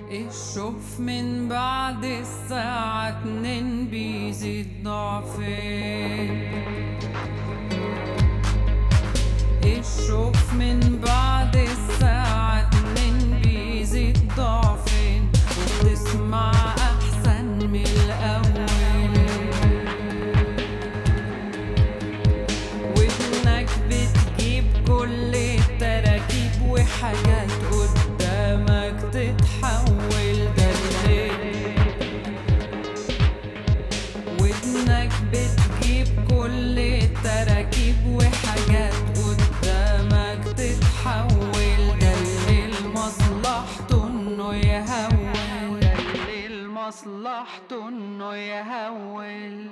الشوف من بعد الساعة اتنين بيزيد ضعفين الشوف من بعد الساعة اتنين بيزيد ضعفين وبتسمع أحسن من الأول ودنك بتجيب كل التراكيب وحاجات قدامك تتحول ده الليل ودنك بتجيب كل التراكيب وحاجات قدامك تتحول ده الليل مصلحته انه يهول ده الليل مصلحته انه يهول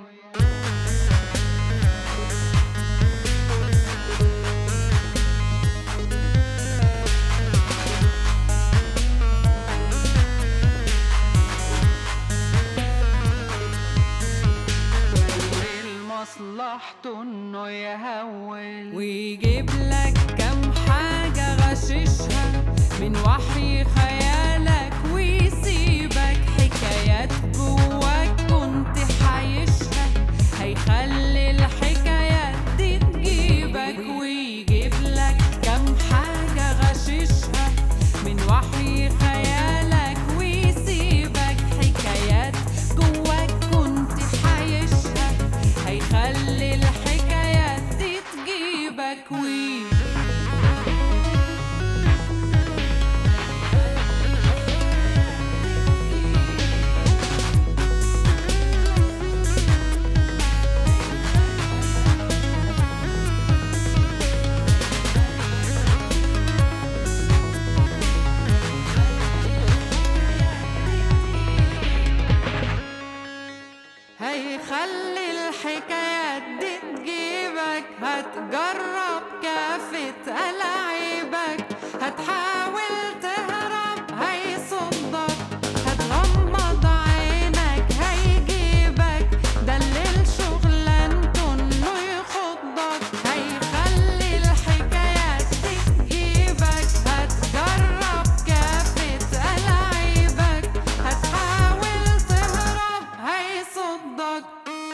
مصلحته انه يهول ويجيب لك كم حاجة غششها من وحي خيالك ويسيبك حكايات جواك كنت حايشها هيخلي الحكايات دي تجيبك ويجيب لك كم حاجة غششها من وحي خيالك ويسيبك حكايات جواك كنت حايشها هيخلي الحكايات دي تجيبك وي هيخلي الحكايات دي تجيبك هتجرب كافة ألاعيبك هتحاول تهرب هيصدك هتغمض عينك هيجيبك دلل شغلانته انه يخضك هيخلي الحكايات دي تجيبك هتجرب كافة ألاعيبك هتحاول تهرب هيصدك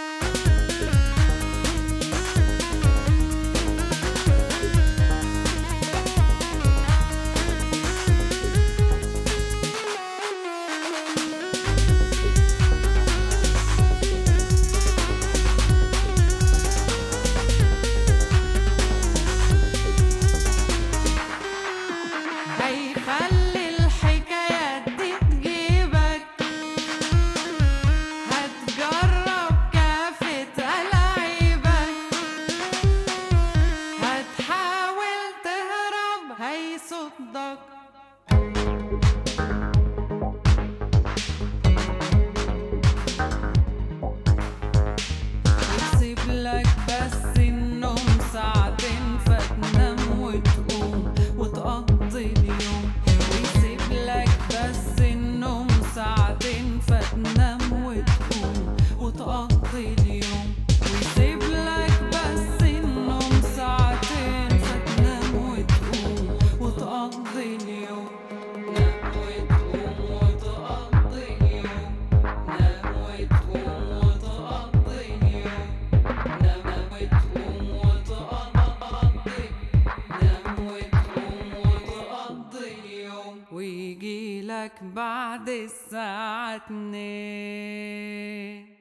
هيخلي الحكايات دي تجيبك هتجرب كافة ألاعيبك هتحاول تهرب هيصدك وتسيب لك بس النوم ساعتين فتنام وتقوم وتقضي اليوم ويسيب لك بس النوم ساعتين فتنام وتقوم وتقضي اليوم ويسيب لك بس النوم ساعتين فتنام وتقوم وتقضي اليوم نام وتقوم وتقضي اليوم نام وتقوم وتقضي اليوم نام وتقوم وتقضي نام وتقوم وتقضي اليوم ويجي لك بعد الساعة اتنين